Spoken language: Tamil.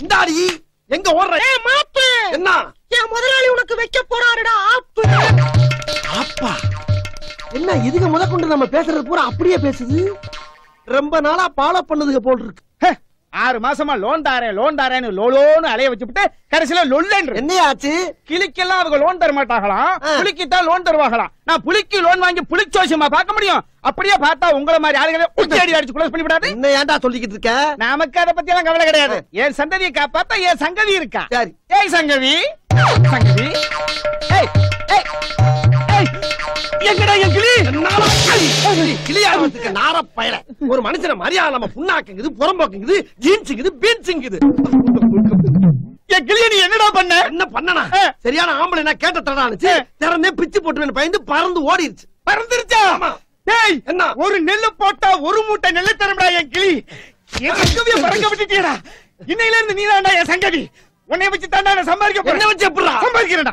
இந்தாடி எங்க ஓடுற ஏய் மாப்பு என்ன என் முதலாளி உனக்கு வைக்க போறாருடா ஆப்பு அப்பா என்ன இதுக்கு முதற்கொண்டு நம்ம பேசுறது பூரா அப்படியே பேசுது ரொம்ப நாளா ஃபாலோ பண்ணதுக்கு போல் இருக்கு ஹே, ஆறு மாசமா லோன் தாரேன் லோன் தாரேன்னு லோலோன்னு அலைய வச்சுட்டு கடைசியில லொல்லன்று என்னையாச்சு கிளிக்கெல்லாம் அவங்க லோன் தர மாட்டாங்களாம் ஆ. புலிக்கு தான் லோன் தருவாங்களாம் நான் புலிக்கு லோன் வாங்கி புலிச்சோசியமா பார்க்க முடியும் அப்படியே பார்த்தா உங்கள மாதிரி ஆளுகளை உச்சடி அடிச்சு க்ளோஸ் பண்ணி விடாது என்ன ஏன்டா சொல்லிக்கிட்டு இருக்க நமக்கு அதை பத்தி எல்லாம் கவலை கிடையாது என் சந்ததியை காப்பாத்தா என் சங்கதி இருக்கா சரி ஏய் சங்கவி சங்கவி ஏய் ஏய் ஏய் எங்கடா என் கிளி கிளியாரத்துக்கு நார பயல ஒரு மனுஷன மரியாதை நம்ம புண்ணாக்குங்குது புறம்போக்குங்குது ஜீன்ஸுங்குது பீன்ஸுங்குது என் கிளிய நீ என்னடா பண்ண என்ன பண்ணனா ஆ. சரியான ஆம்பளை நான் கேட்ட தடானுச்சு ஆ. திறந்தே பிச்சு போட்டுவேன் பயந்து பறந்து ஓடிருச்சு பறந்துருச்சா ஆமா. டேய் என்ன? ஒரு நெல்லு போட்டா ஒரு மூட்டை நெல்லு தரும்டா என் கிளி என் சங்கவிய பறக்க விட்டுட்டியடா இன்னையில இருந்து நீதான்டா என் சங்கவி உன்னை வச்சு தாண்டா நான் சம்பாதிக்க என்ன போறேன் வச்சு எப்படிடா சம்பாதிக்கிறேன்டா